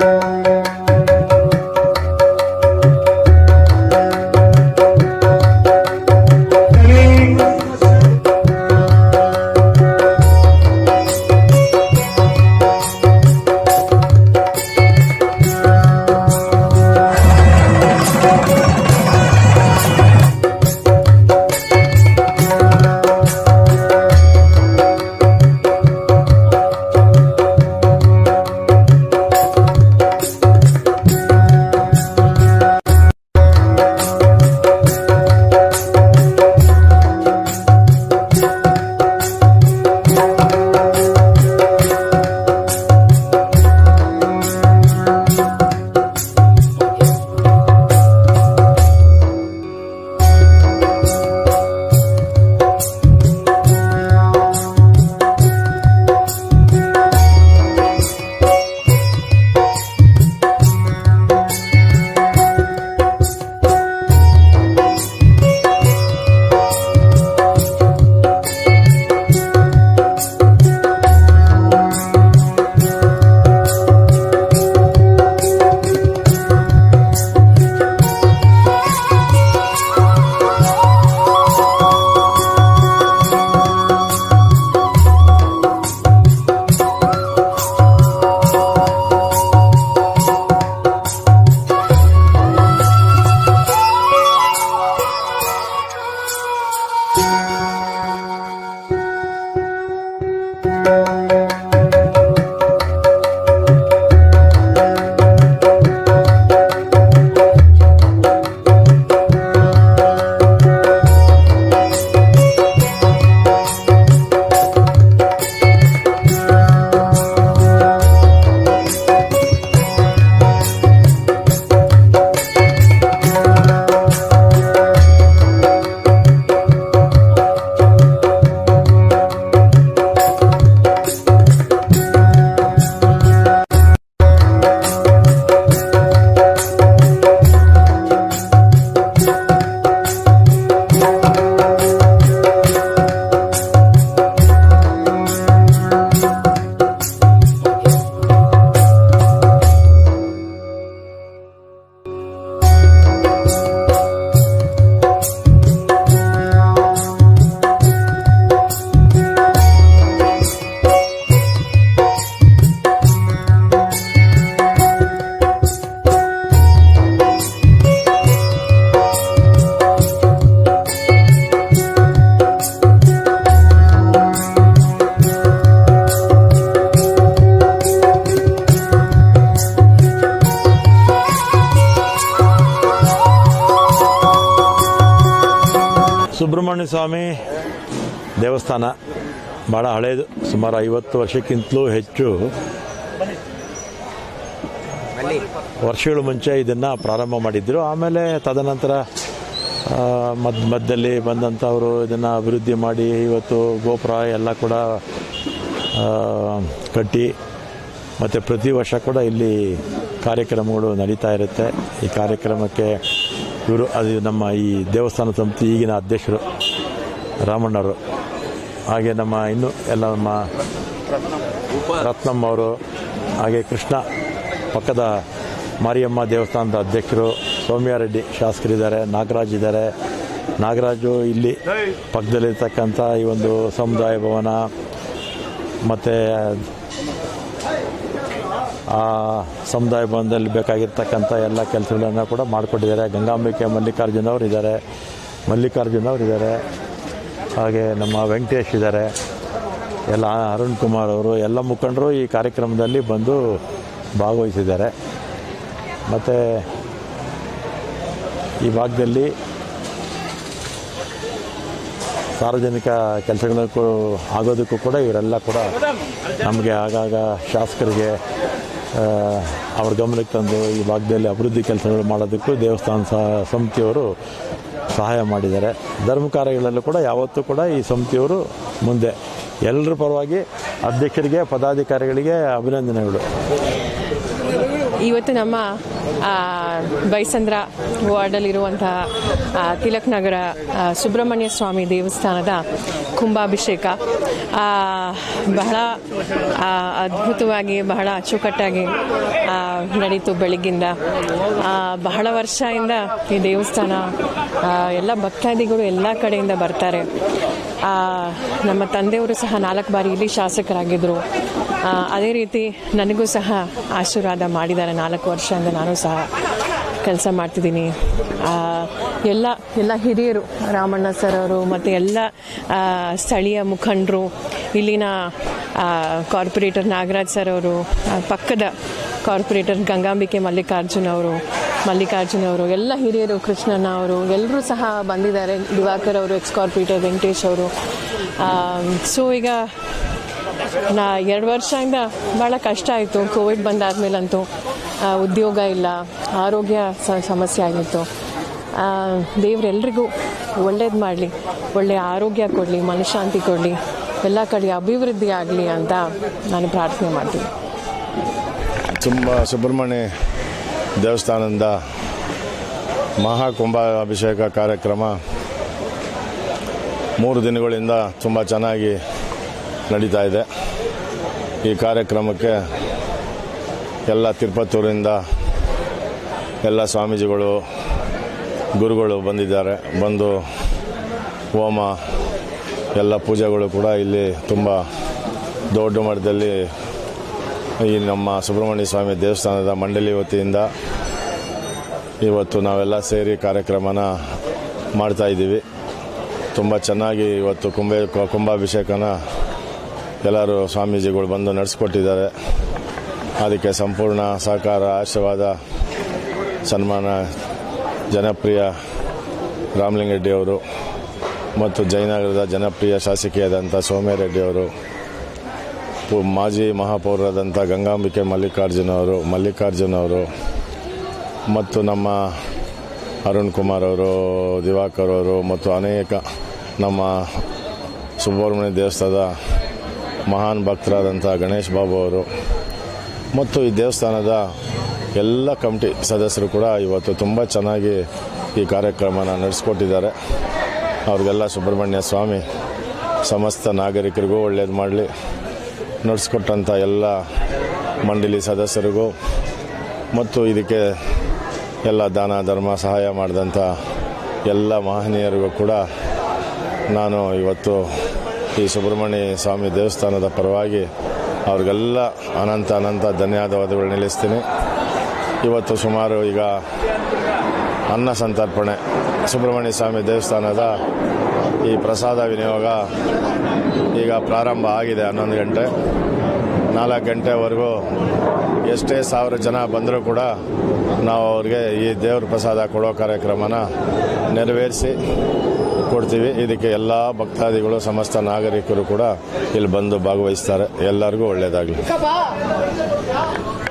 ಸುಬ್ರಹ್ಮಣ್ಯ ಸ್ವಾಮಿ ದೇವಸ್ಥಾನ ಭಾಳ ಹಳೇದು ಸುಮಾರು ಐವತ್ತು ವರ್ಷಕ್ಕಿಂತಲೂ ಹೆಚ್ಚು ವರ್ಷಗಳ ಮುಂಚೆ ಇದನ್ನು ಪ್ರಾರಂಭ ಮಾಡಿದ್ರು ಆಮೇಲೆ ತದನಂತರ ಆ, ಮಧ್ಯ ಮಧ್ಯದಲ್ಲಿ ಬಂದಂಥವರು ಇದನ್ನು ಅಭಿವೃದ್ಧಿ ಮಾಡಿ ಇವತ್ತು ಗೋಪುರ ಎಲ್ಲ ಕೂಡ ಆ, ಕಟ್ಟಿ ಮತ್ತು ಪ್ರತಿ ವರ್ಷ ಕೂಡ ಇಲ್ಲಿ ಕಾರ್ಯಕ್ರಮಗಳು ನಡೀತಾ ಇರುತ್ತೆ ಈ ಕಾರ್ಯಕ್ರಮಕ್ಕೆ ಇವರು ಅದು ನಮ್ಮ ಈ ದೇವಸ್ಥಾನ ಸಮಿತಿ ಈಗಿನ ಅಧ್ಯಕ್ಷರು ರಾಮಣ್ಣವರು ಹಾಗೆ ನಮ್ಮ ಇನ್ನು ಎಲ್ಲ ನಮ್ಮ ರತ್ನಮ್ಮ ಅವರು ಹಾಗೆ ಕೃಷ್ಣ ಪಕ್ಕದ ಮಾರಿಯಮ್ಮ ದೇವಸ್ಥಾನದ ಅಧ್ಯಕ್ಷರು ಸೌಮ್ಯಾರೆಡ್ಡಿ ಶಾಸಕರಿದ್ದಾರೆ ನಾಗರಾಜ್ ಇದ್ದಾರೆ ನಾಗರಾಜು ಇಲ್ಲಿ ಪಕ್ಕದಲ್ಲಿರ್ತಕ್ಕಂಥ ಈ ಒಂದು ಸಮುದಾಯ ಭವನ ಮತ್ತು ಆ ಸಮುದಾಯ ಭವನದಲ್ಲಿ ಬೇಕಾಗಿರ್ತಕ್ಕಂಥ ಎಲ್ಲ ಕೆಲಸಗಳನ್ನು ಕೂಡ ಮಾಡಿಕೊಟ್ಟಿದ್ದಾರೆ ಗಂಗಾಂಬಿಕೆ ಮಲ್ಲಿಕಾರ್ಜುನ ಅವರು ಇದ್ದಾರೆ ಮಲ್ಲಿಕಾರ್ಜುನ ಅವರು ಇದ್ದಾರೆ ಹಾಗೆ ನಮ್ಮ ವೆಂಕಟೇಶ್ ಇದ್ದಾರೆ ಎಲ್ಲ ಅರುಣ್ ಕುಮಾರ್ ಅವರು ಎಲ್ಲ ಮುಖಂಡರು ಈ ಕಾರ್ಯಕ್ರಮದಲ್ಲಿ ಬಂದು ಭಾಗವಹಿಸಿದ್ದಾರೆ ಮತ್ತು ಈ ಭಾಗದಲ್ಲಿ ಸಾರ್ವಜನಿಕ ಕೆಲಸಗಳಕ್ಕೂ ಆಗೋದಕ್ಕೂ ಕೂಡ ಇವರೆಲ್ಲ ಕೂಡ ನಮಗೆ ಆಗಾಗ ಶಾಸಕರಿಗೆ ಆ, ಅವ್ರ ಗಮನಕ್ಕೆ ತಂದು ಈ ಭಾಗದಲ್ಲಿ ಅಭಿವೃದ್ಧಿ ಕೆಲಸಗಳು ಮಾಡೋದಕ್ಕೂ ದೇವಸ್ಥಾನ ಸ- ಸಮಿತಿಯವರು ಸಹಾಯ ಮಾಡಿದ್ದಾರೆ ಧರ್ಮ ಕಾರ್ಯಗಳಲ್ಲೂ ಕೂಡ ಯಾವತ್ತೂ ಕೂಡ ಈ ಸಮಿತಿಯವರು ಮುಂದೆ ಎಲ್ಲರ ಪರವಾಗಿ ಅಧ್ಯಕ್ಷರಿಗೆ ಪದಾಧಿಕಾರಿಗಳಿಗೆ ಅಭಿನಂದನೆಗಳು ಇವತ್ತು ನಮ್ಮ ಆ, ಬೈಸಂದ್ರ ವಾರ್ಡಲ್ಲಿರುವಂತಹ ಆ, ತಿಲಕ್ ನಗರ ಆ, ಸುಬ್ರಹ್ಮಣ್ಯ ಸ್ವಾಮಿ ದೇವಸ್ಥಾನದ ಕುಂಭಾಭಿಷೇಕ ಆ, ಬಹಳ ಆ, ಅದ್ಭುತವಾಗಿ ಬಹಳ ಅಚ್ಚುಕಟ್ಟಾಗಿ ಆ, ನಡೀತು ಬೆಳಗ್ಗಿಂದ ಆ, ಬಹಳ ವರ್ಷದಿಂದ ಈ ದೇವಸ್ಥಾನ ಆ, ಎಲ್ಲ ಭಕ್ತಾದಿಗಳು ಎಲ್ಲ ಕಡೆಯಿಂದ ಬರ್ತಾರೆ ಆ, ನಮ್ಮ ತಂದೆಯವರು ಸಹ ನಾಲ್ಕು ಬಾರಿ ಇಲ್ಲಿ ಶಾಸಕರಾಗಿದ್ದರು ಆ, ಅದೇ ರೀತಿ ನನಗೂ ಸಹ ಆಶೀರ್ವಾದ ಮಾಡಿದ್ದಾರೆ ನಾಲ್ಕು ವರ್ಷದಿಂದ ನಾನು ಸಹ ಕೆಲಸ ಮಾಡ್ತಿದ್ದೀನಿ ಆ, ಎಲ್ಲ ಎಲ್ಲ ಹಿರಿಯರು ರಾಮಣ್ಣ ಸರ್ ಅವರು ಮತ್ತು ಎಲ್ಲ ಆ, ಸ್ಥಳೀಯ ಮುಖಂಡರು ಇಲ್ಲಿನ ಆ, ಕಾರ್ಪೊರೇಟರ್ ನಾಗರಾಜ್ ಸರ್ ಅವರು ಆ, ಪಕ್ಕದ ಕಾರ್ಪೊರೇಟರ್ ಗಂಗಾಂಬಿಕೆ ಮಲ್ಲಿಕಾರ್ಜುನ್ ಅವರು ಮಲ್ಲಿಕಾರ್ಜುನ್ ಅವರು ಎಲ್ಲ ಹಿರಿಯರು ಕೃಷ್ಣಣ್ಣ ಅವರು ಎಲ್ಲರೂ ಸಹ ಬಂದಿದ್ದಾರೆ ದಿವಾಕರ್ ಅವರು ಎಕ್ಸ್ ಕಾರ್ಪೊರೇಟರ್ ವೆಂಕಟೇಶ್ ಅವರು ಸೊ ಈಗ ನಾ ಎರಡು ವರ್ಷದಿಂದ ಭಾಳ ಕಷ್ಟ ಆಯಿತು ಕೋವಿಡ್ ಬಂದಾದ್ಮೇಲಂತೂ ಆ, ಉದ್ಯೋಗ ಇಲ್ಲ ಆರೋಗ್ಯ ಸ- ಸಮಸ್ಯೆ ಆಗಿತ್ತು ದೇವರೆಲ್ರಿಗೂ ಒಳ್ಳೇದು ಮಾಡಲಿ ಒಳ್ಳೆಯ ಆರೋಗ್ಯ ಕೊಡಲಿ ಮನಃಶಾಂತಿ ಕೊಡಲಿ ಎಲ್ಲ ಕಡೆ ಅಭಿವೃದ್ಧಿ ಆಗಲಿ ಅಂತ ನಾನು ಪ್ರಾರ್ಥನೆ ಮಾಡ್ತೀನಿ ತುಂಬ ಸುಬ್ರಹ್ಮಣ್ಯ ದೇವಸ್ಥಾನದಿಂದ ಮಹಾಕುಂಭ ಅಭಿಷೇಕ ಕಾರ್ಯಕ್ರಮ ಮೂರು ದಿನಗಳಿಂದ ತುಂಬ ಚೆನ್ನಾಗಿ ನಡೀತಾ ಇದೆ ಈ ಕಾರ್ಯಕ್ರಮಕ್ಕೆ ಎಲ್ಲ ತಿರುಪತ್ತೂರಿಂದ ಎಲ್ಲ ಸ್ವಾಮೀಜಿಗಳು ಗುರುಗಳು ಬಂದಿದ್ದಾರೆ ಬಂದು ಹೋಮ ಎಲ್ಲ ಪೂಜೆಗಳು ಕೂಡ ಇಲ್ಲಿ ತುಂಬ ದೊಡ್ಡ ಮಟ್ಟದಲ್ಲಿ ಈ ನಮ್ಮ ಸುಬ್ರಹ್ಮಣ್ಯ ಸ್ವಾಮಿ ದೇವಸ್ಥಾನದ ಮಂಡಳಿ ವತಿಯಿಂದ ಇವತ್ತು ನಾವೆಲ್ಲ ಸೇರಿ ಕಾರ್ಯಕ್ರಮನ ಮಾಡ್ತಾ ಇದ್ದೀವಿ ತುಂಬ ಚೆನ್ನಾಗಿ ಇವತ್ತು ಕುಂಭ ಕುಂಭಾಭಿಷೇಕನ ಎಲ್ಲರೂ ಸ್ವಾಮೀಜಿಗಳು ಬಂದು ನಡೆಸ್ಕೊಟ್ಟಿದ್ದಾರೆ ಅದಕ್ಕೆ ಸಂಪೂರ್ಣ ಸಹಕಾರ ಆಶೀರ್ವಾದ ಸನ್ಮಾನ ಜನಪ್ರಿಯ ರಾಮಲಿಂಗರೆಡ್ಡಿ ಅವರು ಮತ್ತು ಜಯನಗರದ ಜನಪ್ರಿಯ ಶಾಸಕಿಯಾದಂಥ ಸೋಮೇರೆಡ್ಡಿ ಅವರು ಪು- ಮಾಜಿ ಮಹಾಪೌರರಾದಂಥ ಗಂಗಾಂಬಿಕೆ ಮಲ್ಲಿಕಾರ್ಜುನ ಅವರು ಮಲ್ಲಿಕಾರ್ಜುನ್ ಅವರು ಮತ್ತು ನಮ್ಮ ಅರುಣ್ ಕುಮಾರ್ ಅವರು ದಿವಾಕರ್ ಅವರು ಮತ್ತು ಅನೇಕ ನಮ್ಮ ಸುಬ್ರಹ್ಮಣ್ಯ ದೇವಸ್ಥಾನದ ಮಹಾನ್ ಭಕ್ತರಾದಂಥ ಗಣೇಶ್ ಬಾಬು ಅವರು ಮತ್ತು ಈ ದೇವಸ್ಥಾನದ ಎಲ್ಲ ಕಮಿಟಿ ಸದಸ್ಯರು ಕೂಡ ಇವತ್ತು ತುಂಬ ಚೆನ್ನಾಗಿ ಈ ಕಾರ್ಯಕ್ರಮನ ನಡೆಸ್ಕೊಟ್ಟಿದ್ದಾರೆ ಅವ್ರಿಗೆಲ್ಲ ಸುಬ್ರಹ್ಮಣ್ಯ ಸ್ವಾಮಿ ಸಮಸ್ತ ನಾಗರಿಕರಿಗೂ ಒಳ್ಳೇದು ಮಾಡಲಿ ನಡೆಸ್ಕೊಟ್ಟಂಥ ಎಲ್ಲ ಮಂಡಳಿ ಸದಸ್ಯರಿಗೂ ಮತ್ತು ಇದಕ್ಕೆ ಎಲ್ಲ ದಾನ ಧರ್ಮ ಸಹಾಯ ಮಾಡಿದಂಥ ಎಲ್ಲ ಮಹನೀಯರಿಗೂ ಕೂಡ ನಾನು ಇವತ್ತು ಈ ಸುಬ್ರಹ್ಮಣ್ಯ ಸ್ವಾಮಿ ದೇವಸ್ಥಾನದ ಪರವಾಗಿ ಅವ್ರಿಗೆಲ್ಲ ಅನಂತ ಅನಂತ ಧನ್ಯವಾದಗಳು ನಿಲ್ಲಿಸ್ತೀನಿ ಇವತ್ತು ಸುಮಾರು ಈಗ ಅನ್ನ ಸಂತರ್ಪಣೆ ಸುಬ್ರಹ್ಮಣ್ಯ ಸ್ವಾಮಿ ದೇವಸ್ಥಾನದ ಈ ಪ್ರಸಾದ ವಿನಿಯೋಗ ಈಗ ಪ್ರಾರಂಭ ಆಗಿದೆ ಹನ್ನೊಂದು ಗಂಟೆ ನಾಲ್ಕು ಗಂಟೆವರೆಗೂ ಎಷ್ಟೇ ಸಾವಿರ ಜನ ಬಂದರೂ ಕೂಡ ನಾವು ಅವ್ರಿಗೆ ಈ ದೇವ್ರ ಪ್ರಸಾದ ಕೊಡೋ ಕಾರ್ಯಕ್ರಮನ ನೆರವೇರಿಸಿ ಕೊಡ್ತೀವಿ ಇದಕ್ಕೆ ಎಲ್ಲ ಭಕ್ತಾದಿಗಳು ಸಮಸ್ತ ನಾಗರಿಕರು ಕೂಡ ಇಲ್ಲಿ ಬಂದು ಭಾಗವಹಿಸ್ತಾರೆ ಎಲ್ಲರಿಗೂ ಒಳ್ಳೆಯದಾಗಲಿ